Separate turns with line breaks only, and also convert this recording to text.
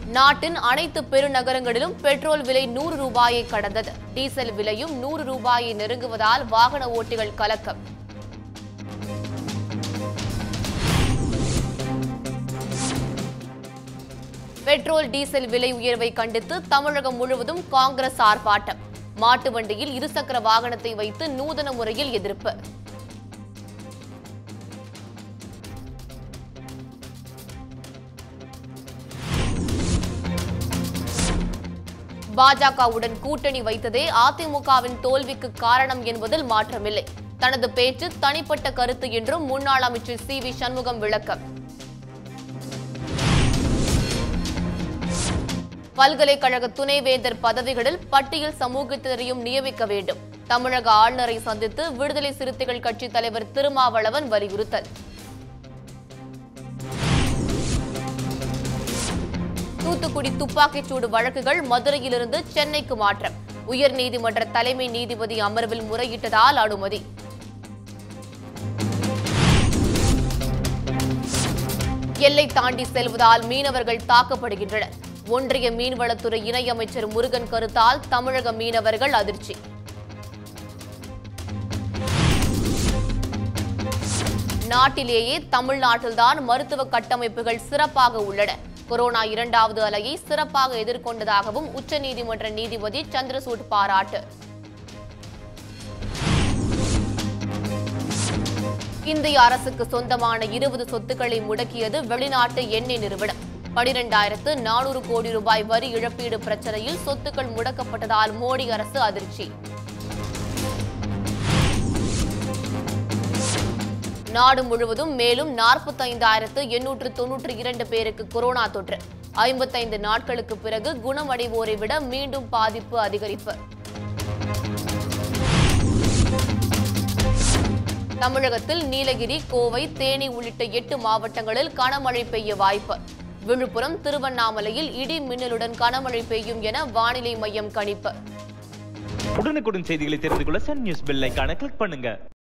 நாட்டின் அனைத்து பெருநகரங்களிலும் பெட்ரோல் விலை நூறு ரூபாயை கடந்தது டீசல் விலையும் நூறு ரூபாயை நெருங்குவதால் வாகன ஓட்டிகள் கலக்கம் பெட்ரோல் டீசல் விலை உயர்வை கண்டித்து தமிழகம் முழுவதும் காங்கிரஸ் ஆர்ப்பாட்டம் மாட்டு வண்டியில் இருசக்கர வாகனத்தை வைத்து நூதன முறையில் எதிர்ப்பு பாஜகவுடன் கூட்டணி வைத்ததே அதிமுகவின் தோல்விக்கு காரணம் என்பதில் மாற்றமில்லை தனது பேச்சு தனிப்பட்ட கருத்து என்றும் முன்னாள் அமைச்சர் சி வி சண்முகம் விளக்கம் பல்கலைக்கழக துணைவேந்தர் பதவிகளில் பட்டியல் சமூகத்தினரையும் நியமிக்க வேண்டும் தமிழக ஆளுநரை சந்தித்து விடுதலை சிறுத்தைகள் கட்சித் தலைவர் திருமாவளவன் வலியுறுத்தல் தூத்துக்குடி துப்பாக்கிச்சூடு வழக்குகள் மதுரையிலிருந்து சென்னைக்கு மாற்றம் உயர்நீதிமன்ற தலைமை நீதிபதி அமர்வில் முறையிட்டதால் அனுமதி எல்லை தாண்டி செல்வதால் மீனவர்கள் தாக்கப்படுகின்றனர் ஒன்றிய மீன்வளத்துறை இணையமைச்சர் முருகன் கருத்தால் தமிழக மீனவர்கள் அதிர்ச்சி நாட்டிலேயே தமிழ்நாட்டில்தான் மருத்துவ கட்டமைப்புகள் சிறப்பாக உள்ளன கொரோனா இரண்டாவது அலையை சிறப்பாக எதிர்கொண்டதாகவும் உச்சநீதிமன்ற நீதிபதி சந்திரசூட் பாராட்டு இந்திய அரசுக்கு சொந்தமான இருபது சொத்துக்களை முடக்கியது வெளிநாட்டு எண்ணெய் நிறுவனம் பனிரெண்டாயிரத்து நானூறு கோடி ரூபாய் வரி இழப்பீடு பிரச்சனையில் சொத்துக்கள் முடக்கப்பட்டதால் மோடி அரசு அதிர்ச்சி நாடு முழுவதும் மேலும் நாற்பத்தைந்தாயிரத்து எண்ணூற்று தொன்னூற்றி இரண்டு பேருக்கு கொரோனா தொற்று ஐம்பத்தைந்து நாட்களுக்கு பிறகு குணமடைவோரை விட மீண்டும் பாதிப்பு அதிகரிப்பு தமிழகத்தில் நீலகிரி கோவை தேனி உள்ளிட்ட எட்டு மாவட்டங்களில் கனமழை பெய்ய வாய்ப்பு விழுப்புரம் திருவண்ணாமலையில் இடி மின்னலுடன் கனமழை பெய்யும் என வானிலை மையம் கணிப்பு
உடனுக்குடன் செய்திகளை தெரிந்து கொள்ள சன் நியூஸ் பெல் ஐகானை கிளிக் பண்ணுங்க